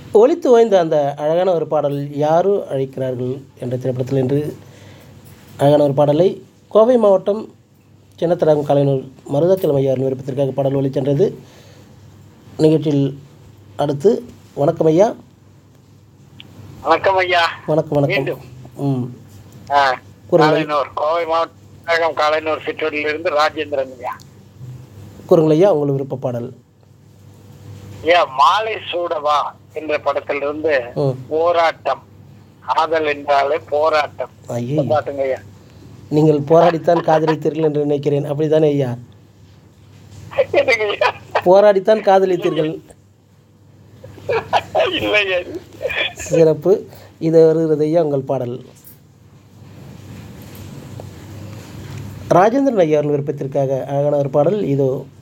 ஒலித்து ஓய்ந்த அந்த அழகான ஒரு பாடல் யாரோ அழைக்கிறார்கள் என்ற திரைப்படத்தில் என்று அழகான ஒரு பாடலை கோவை மாவட்டம் சின்னத்தடாகம் கலைஞர் மருதாச்சலம் ஐயாரின் விருப்பத்திற்காக பாடல் ஒலி சென்றது நிகழ்ச்சியில் அடுத்து வணக்கம் ஐயா வணக்கம் ஐயா வணக்கம் வணக்கம் மீண்டும். ம் ஆ, கூறுங்கள். காலைனூர் கோவை மாவட்டம் காலைனூர் சிற்றூரில் இருந்து ராஜேந்திரன் ஐயா கூறுங்கள் ஐயா உங்கள் விருப்ப பாடல் ஐயா மாலை சூடவா என்ற படத்திலிருந்து ம் போராட்டம் காதல் என்றாலே போராட்டம் ஐயே பாட்டுங்க ஐயா நீங்கள் போராடித்தான் காதலித்தீர்கள் என்று நினைக்கிறேன் அப்படித்தானே ஐயா என்னங்க ஐயா போராடித்தான் காதலித்தீர்கள் இல்லையா சிறப்பு இது வருகிறது ஐயா உங்கள் பாடல் ராஜேந்திரன் ஐயாவின் விருப்பத்திற்காக அழகான ஒரு பாடல் இதோ